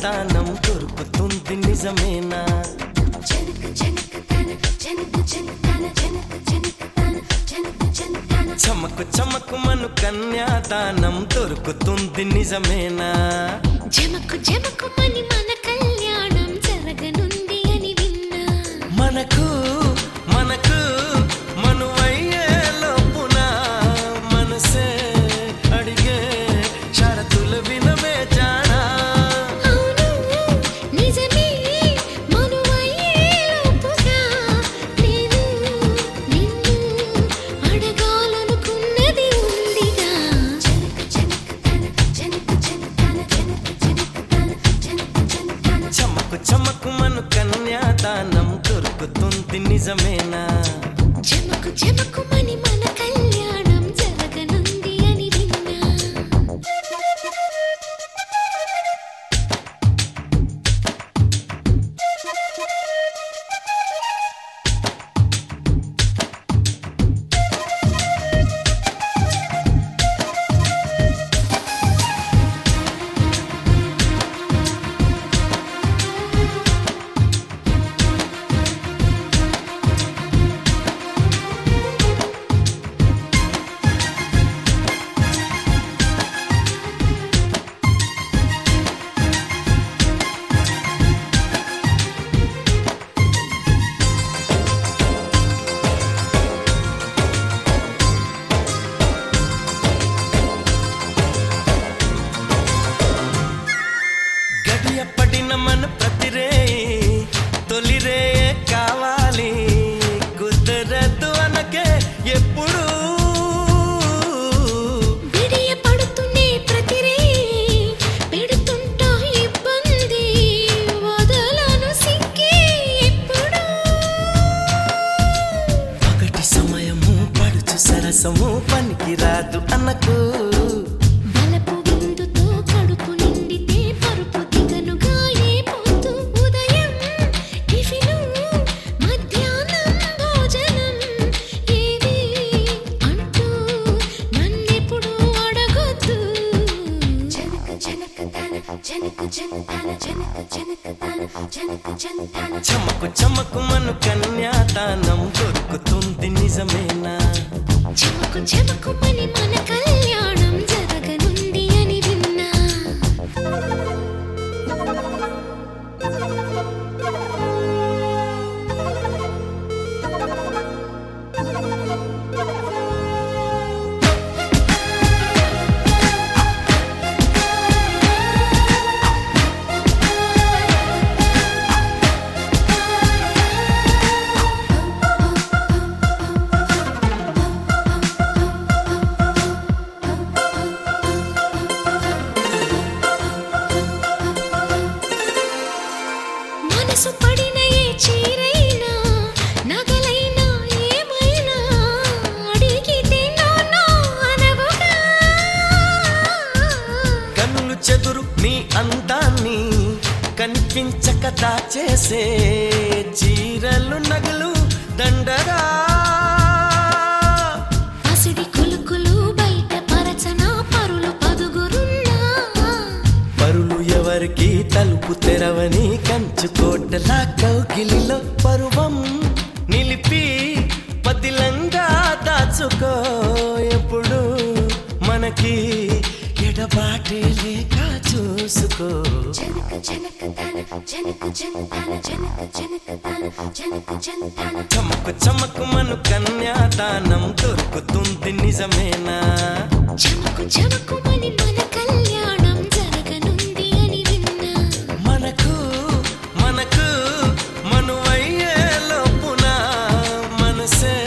కన్యాదానం దొరుకుతుంది నిజమేనా చమకు చమకు మను కన్యాదానం దొరుకుతుంది నిజమేనా జమకు జమకు మని మన కళ్యాణం జరగనుంది అని విన్నా మనకు మనకు మనువయ్యే లోపున మనసే అడిగే షరతులు వినవే జానా అవును నిజమే మనువయ్యేలోపుగా నేను నిన్ను అడగాలనుకున్నది ఉందిగా చమకు చమకు మను కన్యాదానం దొరుకుతుంది నిజమేనా జమకు జమకు మని మన కళ్యాణం జరగనుంది అని విన్నా గడియ పడిన మన ప్రతిరే తొలిరే కావాలి కుదరదు అనకే ఎప్పుడు విడియ పడుతూనే ప్రతిరే పెడుతుంటా ఇబ్బంది వదలను సిక్కి ఎప్పుడు పగటి సమయము పడుచు సరసము పనికి రాదు అన్నకు బలపు విందుతో కడుపు నిండితే పరుపు దిగనుగా ఏ పొద్దు ఉదయం టిఫిను మధ్యాహ్నం భోజనం ఏది అంటూ నన్నెప్పుడు అడగొద్దు చమకు చమకు మను కన్యాదానం దొరుకుతుంది నిజమేనా చెమకు చెమకు మని మన కళ్యాణం జరగనుంది అని విన్నా మనసు పడిన ఏ చీరైనా నగలైనా ఏమైనా అడిగితే నోనో అనవుగా కన్నులు చెదురు నీ అందాన్ని కనిపించక దాచేసే చీరలు నగలు దండగా పసిడి కులుకులు బయట పరచన పరులు పదుగురున్నా పరులు ఎవరికి తలుపు తెరవని కంచు కోటలా కౌగిలిలో పరువం నిలిపి పదిలంగా దాచుకో ఎప్పుడు మనకి ఎడబాటే లేక చూసుకో చమకు చమకు మను కన్యాదానం దొరుకుతుంది నిజమేనా చెమకు చెమకు మని మన కళ్యాణం జరగనుంది అని విన్నా మనకు మనకు మనువయ్యే లోపున మనసే